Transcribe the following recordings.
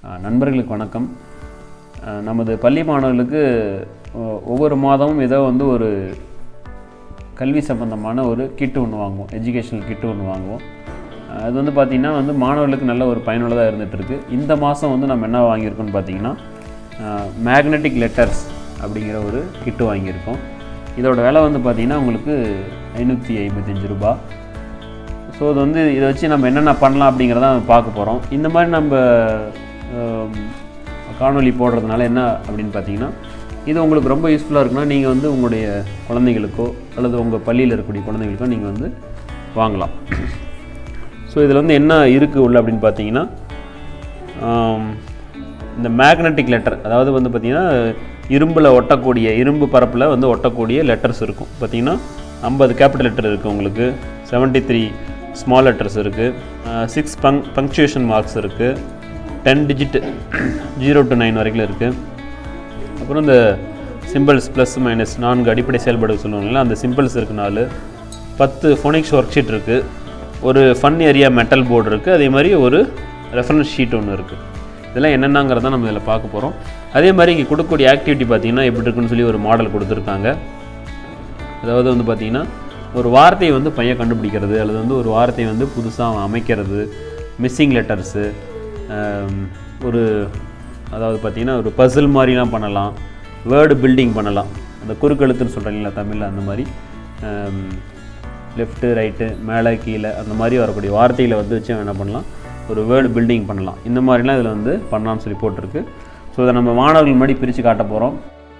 அஹ், நண்பர்களுக்கு வணக்கம் அஹ், நமது பள்ளி மாணவர்களுக்கு ஒ- ஒவ்வொரு மாதமும் ஏதோ வந்து ஒரு கல்வி சம்பந்தமான ஒரு கிட்டு ஒன்று வாங்குவோம் எஜுகேஷனல் கிட்டு ஒன்று வாங்குவோம் அஹ், அது வந்து பார்த்திங்கன்னா வந்து மாணவர்களுக்கு நல்ல ஒரு பயனுள்ளதாக இருந்துகிட்டு இருக்கு இந்த மாதம் வந்து நம்ம என்ன வாங்கியிருக்கோம்னு பார்த்தீங்கன்னா மேக்னெட்டிக் லெட்டர்ஸ் அப்படிங்கிற ஒரு கிட்டு வாங்கியிருக்கோம் இதோட விலை வந்து பார்த்திங்கன்னா உங்களுக்கு ஐநூற்றி ஐம்பத்தஞ்சு ரூபா ஸோ இது வந்து இதை வச்சு நம்ம என்னென்ன பண்ணலாம் அப்படிங்கிறத நம்ம பார்க்க போகிறோம் இந்த மாதிரி நம்ம ஆம், காணொளி போடுறதுனால என்ன அப்படின்னு பார்த்தீங்கன்னா இது உங்களுக்கு ரொம்ப யூஸ்ஃபுல்லாக இருக்குன்னா நீங்கள் வந்து உங்களுடைய குழந்தைகளுக்கோ அல்லது உங்கள் பள்ளியில் இருக்கக்கூடிய குழந்தைகளுக்கோ நீங்கள் வந்து வாங்கலாம் ஸோ இதில் வந்து என்ன இருக்குது உள்ள அப்படின்னு பார்த்தீங்கன்னா ஆம், இந்த மேக்னெட்டிக் லெட்டர் அதாவது வந்து பார்த்திங்கன்னா இரும்பில் ஒட்டக்கூடிய இரும்பு பரப்பில் வந்து ஒட்டக்கூடிய லெட்டர்ஸ் இருக்கும் பார்த்தீங்கன்னா ஐம்பது கேபிட்டல் லெட்டர் இருக்குது உங்களுக்கு 73 த்ரீ ஸ்மால் லெட்டர்ஸ் இருக்குது சிக்ஸ் பங் பங்க்சுவேஷன் மார்க்ஸ் இருக்குது ten digit zero to nine வரைக்கும் இருக்குது அப்புறம் இந்த சிம்பிள்ஸ் ப்ளஸ் மைனஸ் நான்கு அடிப்படை செயல்பாடு சொல்லுவாங்கல்ல அந்த சிம்பிள்ஸ் இருக்கு நாலு பத்து ஃபோனிக்ஸ் ஒர்க் ஷீட் இருக்குது ஒரு ஃபன் ஏரியா மெட்டல் போர்டு இருக்குது அதே மாதிரி ஒரு ரெஃபரன்ஸ் ஷீட் ஒன்று இருக்குது இதெல்லாம் என்னென்னங்கிறத நம்ம இதில் பார்க்க போகிறோம் அதே மாதிரி இங்கே கொடுக்கக்கூடிய ஆக்டிவிட்டி பார்த்தீங்கன்னா எப்படி இருக்குன்னு சொல்லி ஒரு மாடல் கொடுத்துருக்காங்க அதாவது வந்து பார்த்திங்கன்னா ஒரு வார்த்தையை வந்து பையன் கண்டுபிடிக்கிறது அல்லது வந்து ஒரு வார்த்தையை வந்து புதுசாக அமைக்கிறது மிஸ்ஸிங் லெட்டர்ஸு ஒரு அதாவது பார்த்திங்கன்னா ஒரு பசில் மாதிரிலாம் பண்ணலாம் வேர்டு பில்டிங் பண்ணலாம் அந்த குறுக்கெழுத்துன்னு சொல்கிறாங்களா தமிழில் அந்த மாதிரி லெஃப்ட்டு ரைட்டு மேலே கீழே அந்த மாதிரி வரக்கூடிய வார்த்தைகளை வந்து வச்சு என்ன பண்ணலாம் ஒரு வேர்டு பில்டிங் பண்ணலாம் இந்த மாதிரிலாம் இதில் வந்து பண்ணலாம்னு சொல்லி போட்டிருக்கு ஸோ இதை நம்ம மாணவர்கள் முன்னாடி பிரித்து காட்ட போகிறோம்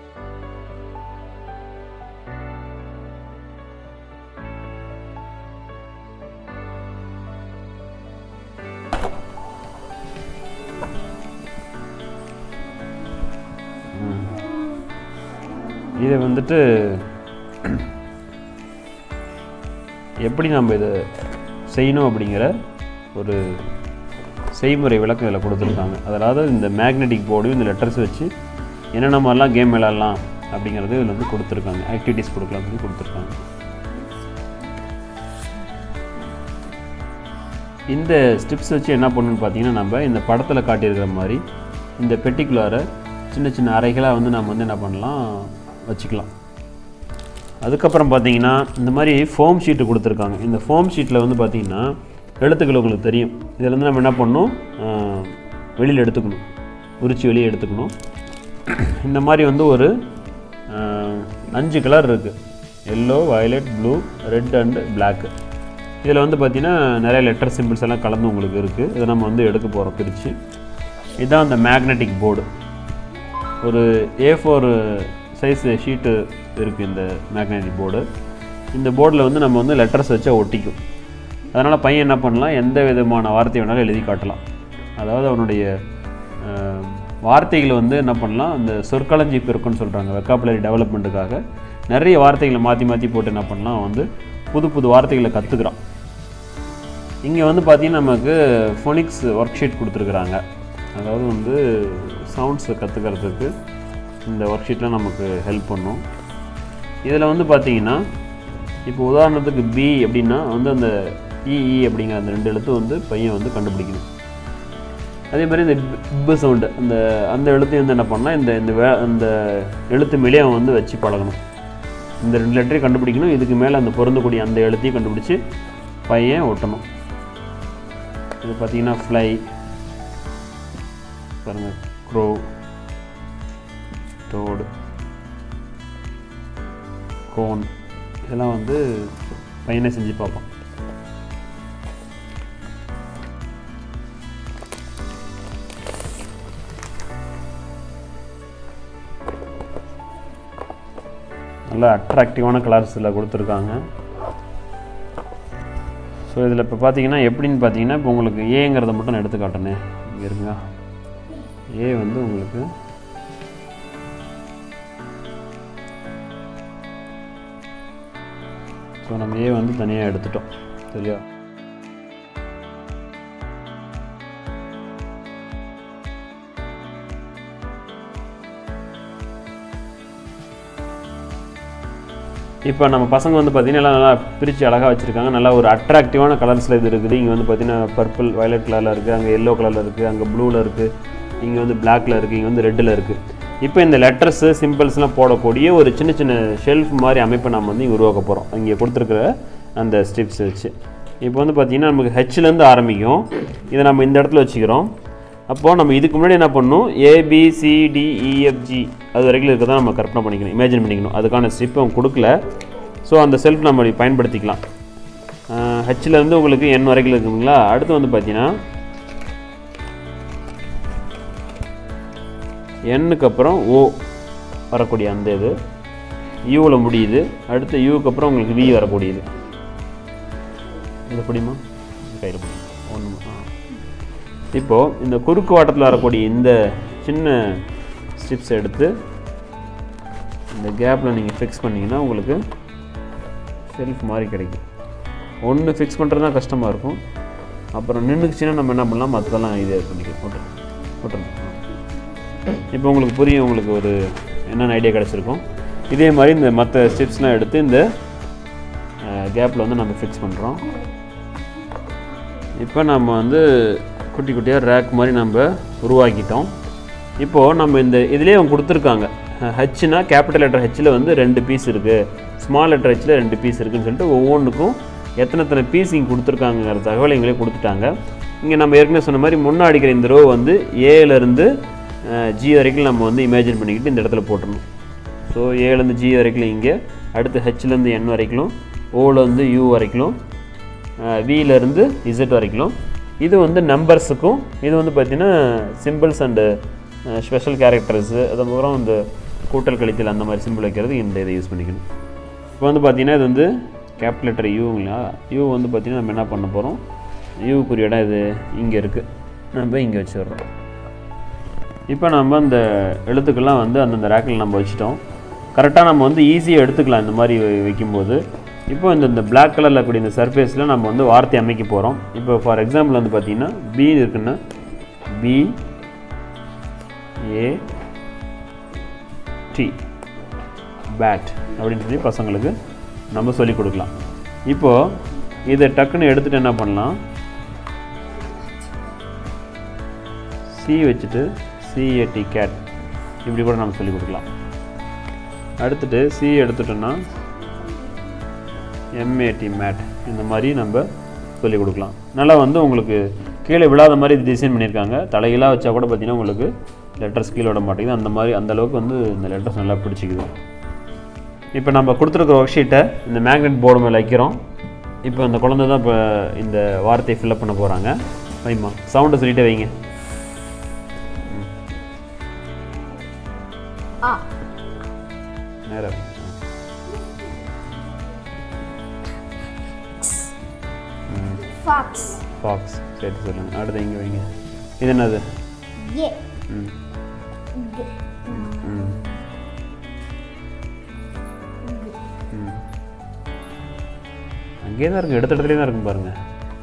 இதை வந்துட்டு எப்படி நம்ம இதை செய்யணும் அப்படிங்கிற ஒரு செய்முறை விளக்கம் இதில் கொடுத்துருக்காங்க அதாவது இந்த மேக்னெட்டிக் போர்டு இந்த லெட்டர்ஸ் வச்சு என்னென்ன மாதிரிலாம் கேம் விளாட்லாம் அப்படிங்கிறது இதில் வந்து கொடுத்துருக்காங்க ஆக்டிவிட்டீஸ் கொடுக்கலாம் சொல்லி கொடுத்துருக்காங்க இந்த ஸ்டெப்ஸ் வச்சு என்ன பண்ணணும்னு பார்த்தீங்கன்னா நம்ம இந்த படத்தில் காட்டியிருக்கிற மாதிரி இந்த பெட்டிக்குள்ளார சின்ன சின்ன அறைகளாக வந்து நம்ம வந்து என்ன பண்ணலாம் வச்சுக்கலாம் அதுக்கப்புறம் பார்த்தீங்கன்னா இந்த மாதிரி ஃபோம் ஷீட்டு கொடுத்துருக்காங்க இந்த ஃபோம் ஷீட்டில் வந்து பார்த்தீங்கன்னா எழுத்துக்கள் உங்களுக்கு தெரியும் இதில் வந்து நம்ம என்ன பண்ணணும் வெளியில் எடுத்துக்கணும் உரிச்சு வெளியே எடுத்துக்கணும் இந்த மாதிரி வந்து ஒரு ஆஹ், அஞ்சு கலர் இருக்குது yellow violet blue red and black இதில் வந்து பார்த்திங்கன்னா நிறைய லெட்டர் சிம்பிள்ஸ் எல்லாம் கலந்து உங்களுக்கு இருக்குது இதை நம்ம வந்து எடுக்க போகிறோம் பிரித்து இதுதான் அந்த மேக்னெட்டிக் போர்டு ஒரு ஏ ஃபோர் சைஸ் ஷீட்டு இருக்குது இந்த மேக்னெட்டிக் போர்டு இந்த போர்டில் வந்து நம்ம வந்து லெட்டர்ஸ் வச்சா ஒட்டிக்கும் அதனால் பையன் என்ன பண்ணலாம் எந்த விதமான வார்த்தை வேணாலும் எழுதி காட்டலாம் அதாவது அவனுடைய அஹ், வார்த்தைகளை வந்து என்ன பண்ணலாம் அந்த சொற்களஞ்சி பெருக்குன்னு சொல்கிறாங்க வெக்காபுலரி டெவலப்மெண்ட்டுக்காக நிறைய வார்த்தைகளை மாற்றி மாற்றி போட்டு என்ன பண்ணலாம் அவன் வந்து புது புது வார்த்தைகளை கற்றுக்குறான் இங்கே வந்து பார்த்தீங்கன்னா நமக்கு ஃபோனிக்ஸ் ஒர்க் ஷீட் கொடுத்துருக்குறாங்க அதாவது வந்து சவுண்ட்ஸை கற்றுக்கிறதுக்கு இந்த ஒர்க் ஷீட்லாம் நமக்கு ஹெல்ப் பண்ணும் இதில் வந்து பார்த்தீங்கன்னா இப்போ உதாரணத்துக்கு பி அப்படின்னா வந்து அந்த இஇ அப்படிங்கிற அந்த ரெண்டு எழுத்து வந்து பையன் வந்து கண்டுபிடிக்கணும் அதே மாதிரி இந்த பி சவுண்டு அந்த அந்த எழுத்தையும் வந்து என்ன பண்ணலாம் இந்த இந்த வே அந்த எழுத்து மேலே அவன் வந்து வச்சு பழகணும் இந்த ரெண்டு லெட்டரையும் கண்டுபிடிக்கணும் இதுக்கு மேலே அந்த பொருந்தக்கூடிய அந்த எழுத்தையும் கண்டுபிடிச்சி பையன் ஒட்டணும் இது பார்த்தீங்கன்னா ஃப்ளை பாருங்க க்ரோ டோடு கோன் இதெல்லாம் வந்து பையனை செஞ்சு பார்ப்பான் நல்ல அட்ராக்டிவான கலர்ஸ் இதில் கொடுத்துருக்காங்க ஸோ இதில் இப்போ பார்த்தீங்கன்னா எப்படின்னு பார்த்தீங்கன்னா இப்போ உங்களுக்கு ஏங்கிறத மட்டும் நான் எடுத்து காட்டினேன் இங்கே இருங்க ஏ வந்து உங்களுக்கு ஸோ நம்ம ஏ வந்து தனியாக எடுத்துட்டோம் சரியா இப்போ நம்ம பசங்க வந்து பார்த்தீங்கன்னா எல்லாம் நல்லா பிரித்து அழகாக வச்சுருக்காங்க நல்லா ஒரு அட்ராக்டிவான கலர்ஸில் இது இருக்குது இங்கே வந்து பார்த்தீங்கன்னா பர்பிள் வயலட் கலரில் இருக்குது அங்கே எல்லோ கலரில் இருக்குது அங்கே ப்ளூவில் இருக்குது இங்கே வந்து பிளாக்ல இருக்குது இங்கே வந்து ரெட்டில் இருக்குது இப்போ இந்த லெட்டர்ஸு சிம்பிள்ஸ்லாம் போடக்கூடிய ஒரு சின்ன சின்ன ஷெல்ஃப் மாதிரி அமைப்பை நம்ம வந்து இங்கே உருவாக்க போகிறோம் இங்கே கொடுத்துருக்குற அந்த ஸ்ட்ரிப்ஸ் வச்சு இப்போ வந்து பார்த்திங்கன்னா நமக்கு ஹெச்லேருந்து ஆரம்பிக்கும் இதை நம்ம இந்த இடத்துல வச்சுக்கிறோம் அப்போது நம்ம இதுக்கு முன்னாடி என்ன பண்ணணும் ஏபிசிடிஇஎஃப்ஜி அது வரைக்கும் இருக்க தான் நம்ம கற்பனை பண்ணிக்கணும் இமேஜின் பண்ணிக்கணும் அதுக்கான ஸ்ட்ரிப் அவங்க கொடுக்கல ஸோ அந்த செல்ஃப் நம்ம இப்படி பயன்படுத்திக்கலாம் ஹெச்சில் இருந்து உங்களுக்கு என் வரைக்கும் இருக்குங்களா அடுத்து வந்து பார்த்தீங்கன்னா எண்ணுக்கு அப்புறம் ஓ வரக்கூடிய அந்த இது யூவில் முடியுது அடுத்து யூக்கு அப்புறம் உங்களுக்கு வி வரக்கூடியது இது பிடிமா கையில் பிடிக்கும் ஒன்று இப்போது இந்த குறுக்கு வாட்டத்தில் வரக்கூடிய இந்த சின்ன ஸ்ட்ரிப்ஸ் எடுத்து இந்த கேப்பில் நீங்கள் ஃபிக்ஸ் பண்ணிங்கன்னா உங்களுக்கு செல்ஃப் மாதிரி கிடைக்கும் ஒன்று ஃபிக்ஸ் பண்ணுறது தான் கஷ்டமாக இருக்கும் அப்புறம் நின்றுக்குச்சுன்னா நம்ம என்ன பண்ணலாம் மற்றதெல்லாம் இதே பண்ணிக்கலாம் போட்டுருங்க போட்டுருங்க இப்போ உங்களுக்கு புரியும் உங்களுக்கு ஒரு என்னென்ன ஐடியா கிடச்சிருக்கும் இதே மாதிரி இந்த மற்ற ஸ்டெப்ஸ்லாம் எடுத்து இந்த கேப்பில் வந்து நம்ம ஃபிக்ஸ் பண்ணுறோம் இப்போ நம்ம வந்து குட்டி குட்டியாக ரேக் மாதிரி நம்ம உருவாக்கிட்டோம் இப்போது நம்ம இந்த இதுலேயே அவங்க கொடுத்துருக்காங்க ஹெச்னா கேபிட்டல் லெட்டர் ஹெச்சில் வந்து ரெண்டு பீஸ் இருக்குது ஸ்மால் லெட்டர் ஹெச்சில் ரெண்டு பீஸ் இருக்குன்னு சொல்லிட்டு ஒவ்வொன்றுக்கும் எத்தனை எத்தனை பீஸ் இங்கே கொடுத்துருக்காங்கிற தகவலை எங்களே கொடுத்துட்டாங்க இங்கே நம்ம ஏற்கனவே சொன்ன மாதிரி முன்னாடி அடிக்கிற இந்த ரோ வந்து ஏலேருந்து ஜி வரைக்கும் நம்ம வந்து இமேஜின் பண்ணிக்கிட்டு இந்த இடத்துல போட்டுடணும் ஸோ ஏலேருந்து ஜி வரைக்கும் இங்கே அடுத்து ஹெச்லேருந்து என் வரைக்கும் ஓலேருந்து யூ வரைக்கும் விலேருந்து இசட் வரைக்கும் இது வந்து நம்பர்ஸுக்கும் இது வந்து பார்த்திங்கன்னா சிம்பிள்ஸ் அண்டு ஸ்பெஷல் கேரக்டர்ஸு அதுக்கப்புறம் இந்த கூட்டல் கழித்தல் அந்த மாதிரி சிம்பிள் வைக்கிறது இந்த இதை யூஸ் பண்ணிக்கணும் இப்போ வந்து பார்த்திங்கன்னா இது வந்து கேபிட்டல் லெட்டர் யூங்களா யூ வந்து பார்த்திங்கன்னா நம்ம என்ன பண்ண போகிறோம் யூக்குரிய இடம் இது இங்கே இருக்குது நம்ம இங்கே வச்சிடுறோம் இப்போ நம்ம இந்த எழுத்துக்கள்லாம் வந்து அந்தந்த ரேக்கில் நம்ம வச்சிட்டோம் கரெக்டாக நம்ம வந்து ஈஸியாக எடுத்துக்கலாம் இந்த மாதிரி வை- வைக்கும்போது இப்போ இந்த இந்த பிளாக் கலரில் கூடிய இந்த சர்ஃபேஸில் நம்ம வந்து வார்த்தை அமைக்க போகிறோம் இப்போ ஃபார் எக்ஸாம்பிள் வந்து பார்த்தீங்கன்னா பி இருக்குன்னா பி ஏ டி பேட் அப்படின்னு சொல்லி பசங்களுக்கு நம்ம சொல்லிக் கொடுக்கலாம் இப்போது இதை டக்குன்னு எடுத்துகிட்டு என்ன பண்ணலாம் சி வச்சுட்டு சிஏடி கேட் இப்படி கூட நம்ம சொல்லிக் கொடுக்கலாம் அடுத்துட்டு சி எடுத்துட்டோன்னா எம்ஏடி மேட் இந்த மாதிரி நம்ம சொல்லிக் கொடுக்கலாம் நல்லா வந்து உங்களுக்கு கீழே விழாத மாதிரி இது டிசைன் பண்ணியிருக்காங்க தலைகீழாக வச்சா கூட பார்த்தீங்கன்னா உங்களுக்கு லெட்டர்ஸ் கீழே விட மாட்டேங்குது அந்த மாதிரி அந்த அளவுக்கு வந்து இந்த லெட்டர்ஸ் நல்லா பிடிச்சிக்குது இப்போ நம்ம கொடுத்துருக்குற ஒர்க் ஷீட்டை இந்த மேக்னெட் போர்டு மேலே வைக்கிறோம் இப்போ அந்த குழந்தை தான் இப்போ இந்த வார்த்தையை ஃபில்அப் பண்ண போகிறாங்க வைமா சவுண்டை சொல்லிட்டே வைங்க ஆ நேரம் வைங்க. ஃபாக்ஸ் ஃபாக்ஸ் சரி சொல்லுங்கள் அடுத்து இங்கே வைங்க இது என்னது ஏ ம் கு ம் ம் அங்கேயே தான் இருக்கும் எடுத்த இடத்துலேயே தான் இருக்கும் பாருங்கள்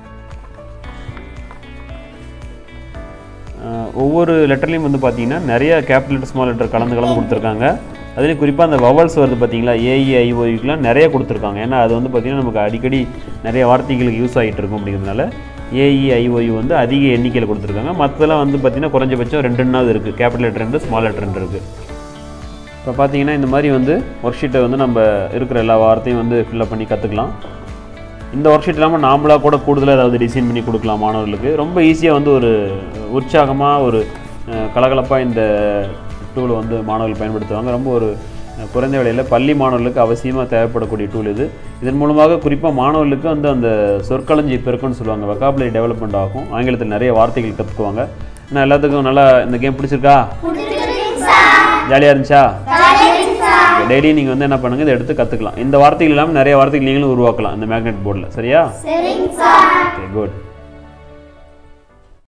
ஒவ்வொரு லெட்டர்லையும் வந்து பார்த்தீங்கன்னா நிறைய கேபிட்டல் லெட்டர் ஸ்மால் லெட்டர் கலந்து கலந்து கொடுத்துருக்காங்க அதுலேயும் குறிப்பாக அந்த வவல்ஸ் வருது பார்த்தீங்களா ஏஇஐஓய்க்குலாம் நிறைய கொடுத்துருக்காங்க ஏன்னா அது வந்து பார்த்தீங்கன்னா நமக்கு அடிக்கடி நிறைய வார்த்தைகளுக்கு யூஸ் ஆகிட்டு இருக்கும் அப்படிங்கிறதுனால ஏஇஐஓயு வந்து அதிக எண்ணிக்கையில் கொடுத்துருக்காங்க மற்றதெல்லாம் வந்து பார்த்தீங்கன்னா குறைஞ்சபட்சம் ரெண்டுன்னாவது இருக்குது கேபிட்டல் லெட்டர் ரெண்டு ஸ்மால் லெட்டர் ரெண்டு இருக்குது இப்போ பார்த்தீங்கன்னா இந்த மாதிரி வந்து ஒர்க் ஷீட்டை வந்து நம்ம இருக்கிற எல்லா வார்த்தையும் வந்து ஃபில்லப் பண்ணி கற்றுக்கலாம் இந்த ஒர்க் ஷீட் இல்லாமல் நாமளாக கூட கூடுதலாக ஏதாவது டிசைன் பண்ணி கொடுக்கலாம் மாணவர்களுக்கு ரொம்ப ஈஸியாக வந்து ஒரு உற்சாகமாக ஒரு கலகலப்பாக இந்த டூலை வந்து மாணவர்கள் பயன்படுத்துவாங்க ரொம்ப ஒரு அஹ், குறைந்த விலையில் பள்ளி மாணவர்களுக்கு அவசியமாக தேவைப்படக்கூடிய டூல் இது இதன் மூலமாக குறிப்பாக மாணவர்களுக்கு வந்து அந்த சொற்களஞ்சி பெருக்கம்னு சொல்லுவாங்க வெக்காபுலரி டெவலப்மெண்ட் ஆகும் ஆங்கிலத்தில் நிறைய வார்த்தைகள் கற்றுக்குவாங்க நான் எல்லாத்துக்கும் நல்லா இந்த கேம் பிடிச்சிருக்கா ஜாலியாக இருந்துச்சா டெய்லி நீங்கள் வந்து என்ன பண்ணுங்கள் இதை எடுத்து கற்றுக்கலாம் இந்த வார்த்தைகள் இல்லாமல் நிறைய வார்த்தைகள் நீங்களும் உருவாக்கலாம் இந்த மேக்னெட் போர்டில் சரியா சரிங்க சார் ஓகே குட்